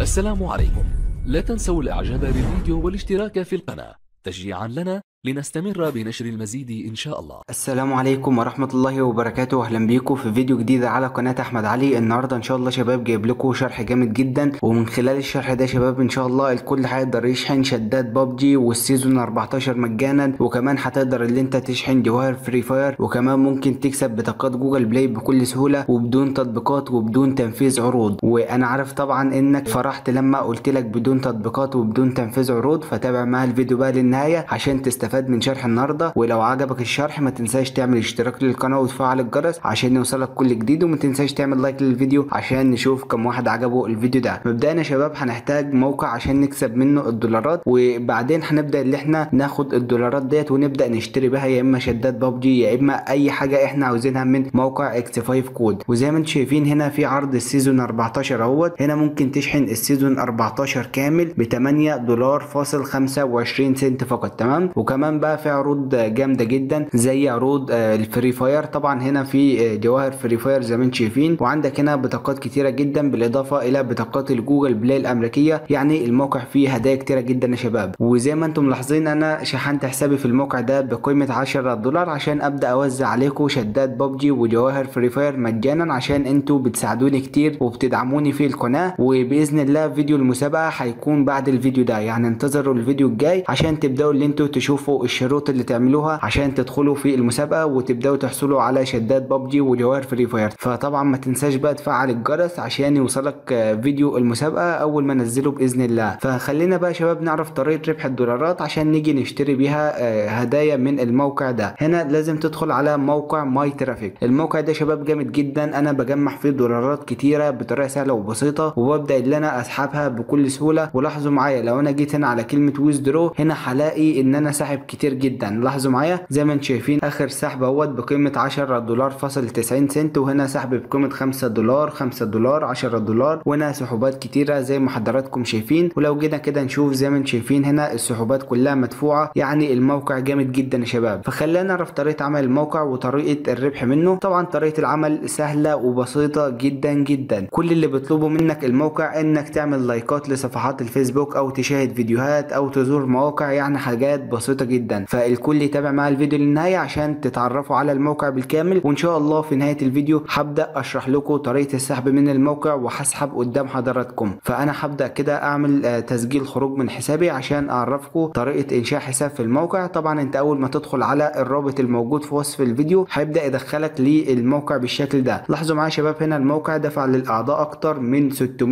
السلام عليكم لا تنسوا الاعجاب بالفيديو والاشتراك في القناة تشجيعا لنا لنستمر بنشر المزيد ان شاء الله السلام عليكم ورحمة الله وبركاته اهلا بيكم في فيديو جديد على قناة احمد علي النهاردة ان شاء الله شباب جايب لكم شرح جامد جدا ومن خلال الشرح ده شباب ان شاء الله الكل هيقدر يشحن شدات بابجي والسيزون 14 مجانا وكمان هتقدر اللي انت تشحن جواهر فري فاير وكمان ممكن تكسب بطاقات جوجل بلاي بكل سهولة وبدون تطبيقات وبدون تنفيذ عروض وانا عارف طبعا انك فرحت لما قلت لك بدون تطبيقات وبدون تنفيذ عروض فتابع معايا الفيديو بقى للنهاية عشان تستفاد من شرح النهارده ولو عجبك الشرح ما تنساش تعمل اشتراك للقناه وتفعل الجرس عشان يوصلك كل جديد وما تنساش تعمل لايك للفيديو عشان نشوف كم واحد عجبه الفيديو ده مبدئيا يا شباب هنحتاج موقع عشان نكسب منه الدولارات وبعدين هنبدا اللي احنا ناخد الدولارات ديت ونبدا نشتري بها يا اما شدات بابجي يا اما اي حاجه احنا عاوزينها من موقع اكس 5 كود وزي ما انتم شايفين هنا في عرض السيزون 14 اهوت هنا ممكن تشحن السيزون 14 كامل ب 8 دولار فاصل 25 سنت فقط تمام وكمان بقى في عروض جامده جدا زي عروض الفري فاير طبعا هنا في جواهر فري فاير زي ما انتم شايفين وعندك هنا بطاقات كتيره جدا بالاضافه الى بطاقات الجوجل بلاي الامريكيه يعني الموقع فيه هدايا كتيره جدا يا شباب وزي ما انتم ملاحظين انا شحنت حسابي في الموقع ده بقيمه 10 دولار عشان ابدا اوزع عليكم شدات ببجي وجواهر فري فاير مجانا عشان انتوا بتساعدوني كتير وبتدعموني في القناه وباذن الله فيديو المسابقه هيكون بعد الفيديو ده يعني انتظروا الفيديو الجاي عشان تبداوا اللي انتوا تشوفوا الشروط اللي تعملوها عشان تدخلوا في المسابقه وتبداوا تحصلوا على شدات ببجي وجواهر فري فاير فطبعا ما تنساش بقى تفعل الجرس عشان يوصلك فيديو المسابقه اول ما انزله باذن الله فخلينا بقى شباب نعرف طريقه ربح الدولارات عشان نيجي نشتري بيها هدايا من الموقع ده هنا لازم تدخل على موقع ماي ترافيك الموقع ده شباب جامد جدا انا بجمع فيه دولارات كتيره بطريقه سهله وبسيطه وببدا ان انا اسحبها بكل سهوله ولاحظوا معايا لو انا جيت هنا على كلمه ويزدرو هنا هلاقي ان انا ساحب كتير جدا لاحظوا معايا زي ما انتم شايفين اخر سحب اهوت بقيمه 10 دولار فاصل 90 سنت وهنا سحب بقيمه 5 دولار 5 دولار 10 دولار وهنا سحوبات كتيره زي ما حضراتكم شايفين ولو جينا كده نشوف زي ما انتم شايفين هنا السحوبات كلها مدفوعه يعني الموقع جامد جدا يا شباب فخلينا نعرف طريقه عمل الموقع وطريقه الربح منه طبعا طريقه العمل سهله وبسيطه جدا جدا كل اللي بيطلبه منك الموقع انك تعمل لايكات لصفحات الفيسبوك او تشاهد فيديوهات او تزور مواقع يعني حاجات بسيطه جدا فالكل يتابع معايا الفيديو للنهايه عشان تتعرفوا على الموقع بالكامل وان شاء الله في نهايه الفيديو هبدا اشرح لكم طريقه السحب من الموقع وهسحب قدام حضراتكم فانا هبدا كده اعمل تسجيل خروج من حسابي عشان اعرفكم طريقه انشاء حساب في الموقع طبعا انت اول ما تدخل على الرابط الموجود في وصف الفيديو هيبدا يدخلك للموقع بالشكل ده لاحظوا معايا شباب هنا الموقع دفع للاعضاء اكتر من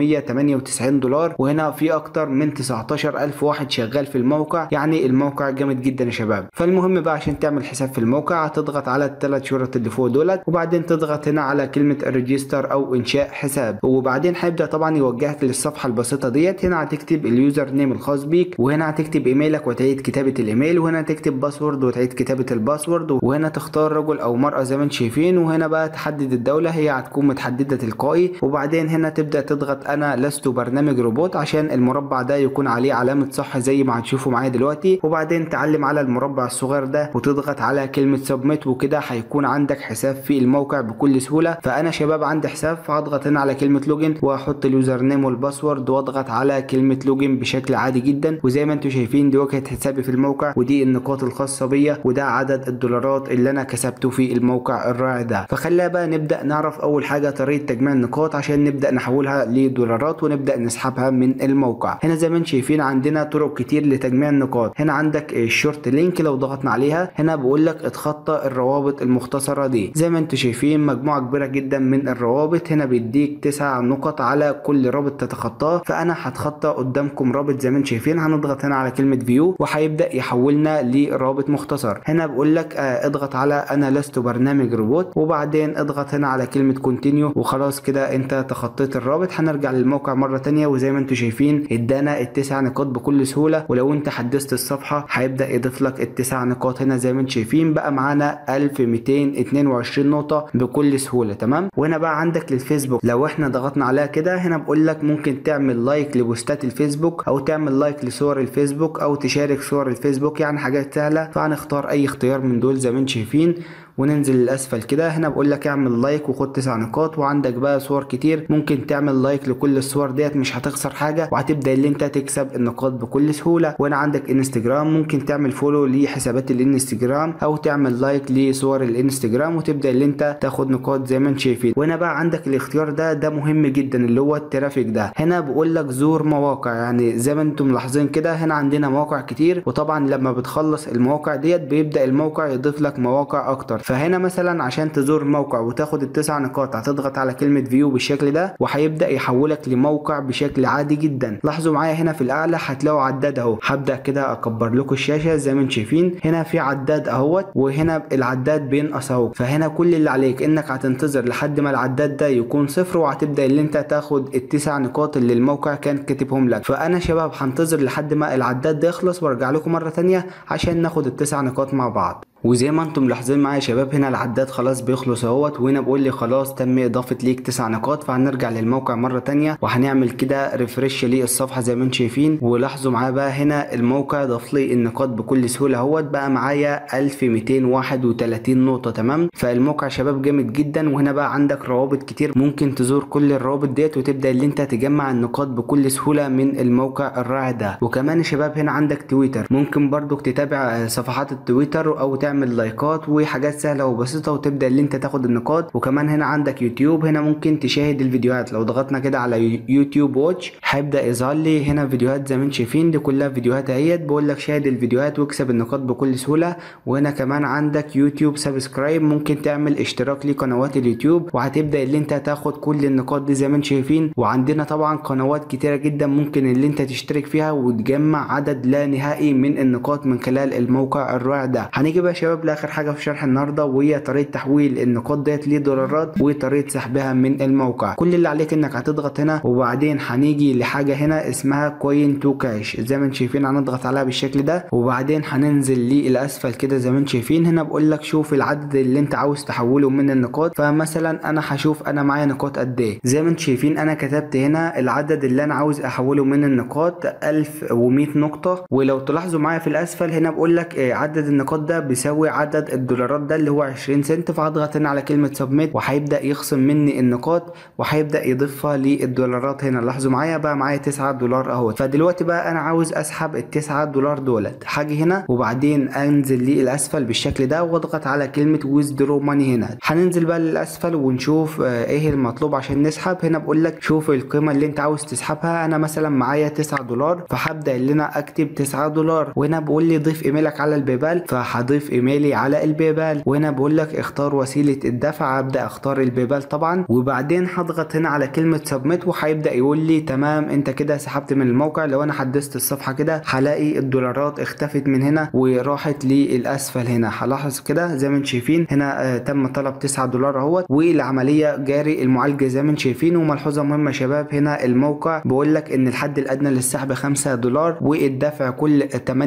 698 دولار وهنا في اكتر من 19000 واحد شغال في الموقع يعني الموقع جامد جدا يا شباب فالمهم بقى عشان تعمل حساب في الموقع هتضغط على الثلاث شرط اللي فوق دولت وبعدين تضغط هنا على كلمه الريجستر او انشاء حساب وبعدين هيبدا طبعا يوجهك للصفحه البسيطه ديت هنا هتكتب اليوزر نيم الخاص بيك وهنا هتكتب ايميلك وتعيد كتابه الايميل وهنا تكتب باسورد وتعيد كتابه الباسورد وهنا تختار رجل او مراه زي ما انتم شايفين وهنا بقى تحدد الدوله هي هتكون متحدده تلقائي وبعدين هنا تبدا تضغط انا لست برنامج روبوت عشان المربع ده يكون عليه علامه صح زي ما هتشوفوا معايا دلوقتي وبعدين تعلم على المربع الصغير ده وتضغط على كلمه سبميت وكده هيكون عندك حساب في الموقع بكل سهوله فانا شباب عندي حساب فهضغط هنا على كلمه لوجن واحط اليوزر نيم والباسورد واضغط على كلمه لوجن بشكل عادي جدا وزي ما انتم شايفين دي واجهه حسابي في الموقع ودي النقاط الخاصه بيا وده عدد الدولارات اللي انا كسبته في الموقع الرائع ده فخلينا بقى نبدا نعرف اول حاجه طريقه تجميع النقاط عشان نبدا نحولها لدولارات ونبدا نسحبها من الموقع هنا زي ما انتم شايفين عندنا طرق كتير لتجميع النقاط هنا عندك الشورت لينك لو ضغطنا عليها هنا بقول لك اتخطى الروابط المختصره دي زي ما انتم شايفين مجموعه كبيره جدا من الروابط هنا بيديك تسع نقط على كل رابط تتخطاه فانا هتخطى قدامكم رابط زي ما انتم شايفين هنضغط هنا على كلمه فيو وهيبدا يحولنا لرابط مختصر هنا بقول لك اه اضغط على انا لست برنامج روبوت وبعدين اضغط هنا على كلمه كونتينيو وخلاص كده انت تخطيت الرابط هنرجع للموقع مره تانية وزي ما انتم شايفين ادانا التسع نقاط بكل سهوله ولو انت حدثت الصفحه هيبدا يضيف لك التسع نقاط هنا زي ما انتم شايفين بقى معانا 1222 نقطه بكل سهوله تمام وهنا بقى عندك للفيسبوك لو احنا ضغطنا عليها كده هنا بقول لك ممكن تعمل لايك لبوستات الفيسبوك او تعمل لايك لصور الفيسبوك او تشارك صور الفيسبوك يعني حاجات سهله فهنختار اي اختيار من دول زي ما انتم شايفين وننزل للاسفل كده هنا بقول لك اعمل لايك وخد تسع نقاط وعندك بقى صور كتير ممكن تعمل لايك لكل الصور ديت مش هتخسر حاجه وهتبدا اللي انت تكسب النقاط بكل سهوله وهنا عندك انستجرام ممكن تعمل فولو لحسابات الانستجرام او تعمل لايك لصور الانستجرام وتبدا اللي انت تاخد نقاط زي ما انت شايفين وهنا بقى عندك الاختيار ده ده مهم جدا اللي هو الترافيك ده هنا بقول لك زور مواقع يعني زي ما انتم ملاحظين كده هنا عندنا مواقع كتير وطبعا لما بتخلص المواقع ديت بيبدا الموقع يضيف لك مواقع اكتر فهنا مثلا عشان تزور موقع وتاخد التسع نقاط هتضغط على كلمه فيو بالشكل ده وهيبدا يحولك لموقع بشكل عادي جدا لاحظوا معايا هنا في الاعلى هتلاقوا عداد اهو هبدا كده اكبر لكم الشاشه زي ما انتم شايفين هنا في عداد اهوت وهنا العداد بينقص اهو فهنا كل اللي عليك انك هتنتظر لحد ما العداد ده يكون صفر وهتبدا اللي انت تاخد التسع نقاط اللي الموقع كان كاتبهم لك فانا شباب هنتظر لحد ما العداد ده يخلص وارجع لكم مره تانية عشان ناخد التسع نقاط مع بعض وزي ما انتم ملاحظين معايا يا شباب هنا العداد خلاص بيخلص اهوت وهنا بقول لي خلاص تم اضافه ليك تسع نقاط فهنرجع للموقع مره تانية وهنعمل كده ريفرش للصفحه زي ما انتم شايفين ولاحظوا معايا بقى هنا الموقع ضاف لي النقاط بكل سهوله اهوت بقى معايا 1231 نقطه تمام فالموقع يا شباب جامد جدا وهنا بقى عندك روابط كتير ممكن تزور كل الروابط ديت وتبدا اللي انت تجمع النقاط بكل سهوله من الموقع الرائع ده وكمان يا شباب هنا عندك تويتر ممكن برضك تتابع صفحات التويتر او تعمل لايكات وحاجات سهله وبسيطه وتبدا اللي انت تاخد النقاط وكمان هنا عندك يوتيوب هنا ممكن تشاهد الفيديوهات لو ضغطنا كده على يوتيوب واتش هيبدا يظهر لي هنا فيديوهات زي ما انتم شايفين دي كلها فيديوهات اهيت بقول لك شاهد الفيديوهات واكسب النقاط بكل سهوله وهنا كمان عندك يوتيوب سبسكرايب ممكن تعمل اشتراك لقنوات اليوتيوب وهتبدا اللي انت تاخد كل النقاط دي زي ما انتم شايفين وعندنا طبعا قنوات كتيره جدا ممكن اللي انت تشترك فيها وتجمع عدد لا نهائي من النقاط من خلال الموقع الرائع ده هنيجي بقى يا شباب لاخر حاجه في شرح النهارده وهي طريقه تحويل النقاط ديت لدولارات وطريقه سحبها من الموقع كل اللي عليك انك هتضغط هنا وبعدين هنيجي لحاجه هنا اسمها كوين تو كاش زي ما انتم شايفين هنضغط عليها بالشكل ده وبعدين هننزل للاسفل كده زي ما انتم شايفين هنا بقول لك شوف العدد اللي انت عاوز تحوله من النقاط فمثلا انا هشوف انا معايا نقاط قد ايه زي ما انتم شايفين انا كتبت هنا العدد اللي انا عاوز احوله من النقاط 1100 نقطه ولو تلاحظوا معايا في الاسفل هنا بقول لك عدد النقاط ده بيساوي عدد الدولارات ده اللي هو 20 سنت فهضغط هنا على كلمه سبميت وهيبدا يخصم مني النقاط وهيبدا يضيفها للدولارات هنا لاحظوا معايا بقى معايا 9 دولار اهو فدلوقتي بقى انا عاوز اسحب ال 9 دولار دولت هاجي هنا وبعدين انزل للاسفل بالشكل ده واضغط على كلمه ويزدرو ماني هنا هننزل بقى للاسفل ونشوف ايه المطلوب عشان نسحب هنا بقول لك شوف القيمه اللي انت عاوز تسحبها انا مثلا معايا 9 دولار فهبدا ان انا اكتب 9 دولار وهنا بقول لي ضيف ايميلك على البيبال فهضيف ايميلي على البيبال وهنا بقول لك اختار وسيله الدفع ابدا اختار البيبال طبعا وبعدين هضغط هنا على كلمه سبميت وهيبدا يقول لي تمام انت كده سحبت من الموقع لو انا حدثت الصفحه كده هلاقي الدولارات اختفت من هنا وراحت للاسفل هنا هلاحظ كده زي ما انتم شايفين هنا آه تم طلب 9 دولار اهوت والعمليه جاري المعالجه زي ما انتم شايفين وملحوظه مهمه يا شباب هنا الموقع بيقول لك ان الحد الادنى للسحب 5 دولار والدفع كل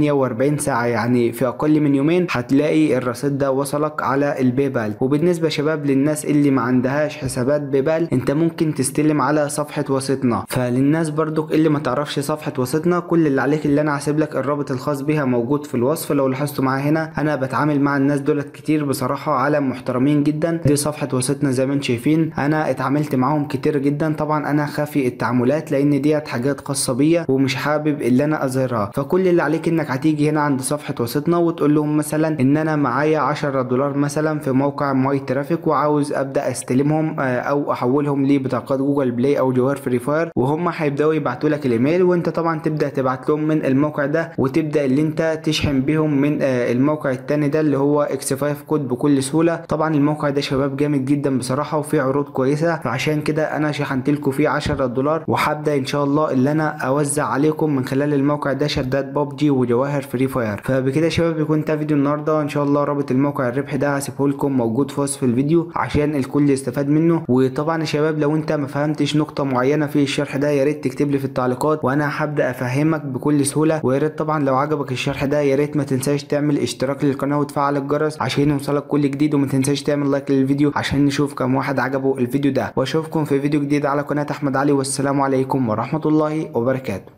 48 ساعه يعني في اقل من يومين هتلاقي الرصيد ده وصلك على البيبال وبالنسبه يا شباب للناس اللي ما عندهاش حسابات بيبال انت ممكن تستلم على صفحه وسيطنا فللناس برضك اللي ما تعرفش صفحه وسيطنا كل اللي عليك اللي انا هسيب لك الرابط الخاص بيها موجود في الوصف لو لاحظتوا معايا هنا انا بتعامل مع الناس دولت كتير بصراحه عالم محترمين جدا دي صفحه وسيطنا زي ما انتم شايفين انا اتعاملت معاهم كتير جدا طبعا انا خافي التعاملات لان ديت حاجات خاصه بيا ومش حابب اللي انا اظهرها فكل اللي عليك انك هتيجي هنا عند صفحه وسيطنا وتقول لهم مثلا ان انا معايا 10 دولار مثلا في موقع ماي ترافيك وعاوز ابدا استلمهم او احولهم لبطاقات جوجل بلاي او جوهر فري فاير وهم هيبداوا يبعتوا لك الايميل وانت طبعا تبدا تبعت لهم من الموقع ده وتبدا اللي انت تشحن بيهم من الموقع التاني ده اللي هو اكس 5 كود بكل سهوله طبعا الموقع ده شباب جامد جدا بصراحه وفيه عروض كويسه فعشان كده انا شحنت لكم فيه 10 دولار وهبدا ان شاء الله اللي انا اوزع عليكم من خلال الموقع ده شدات بابجي وجواهر فري فاير فبكده يا شباب يكون ده فيديو النهارده ان شاء الله رابط الموقع الربح ده هسيبه لكم موجود في وصف الفيديو عشان الكل يستفاد منه وطبعا يا شباب لو انت ما فهمتش نقطه معينه في الشرح ده يا ريت تكتب لي في التعليقات وانا هبدا افهمك بكل سهوله ويا ريت طبعا لو عجبك الشرح ده يا ريت ما تنساش تعمل اشتراك للقناه وتفعل الجرس عشان يوصلك كل جديد وما تنساش تعمل لايك للفيديو عشان نشوف كم واحد عجبه الفيديو ده واشوفكم في فيديو جديد على قناه احمد علي والسلام عليكم ورحمه الله وبركاته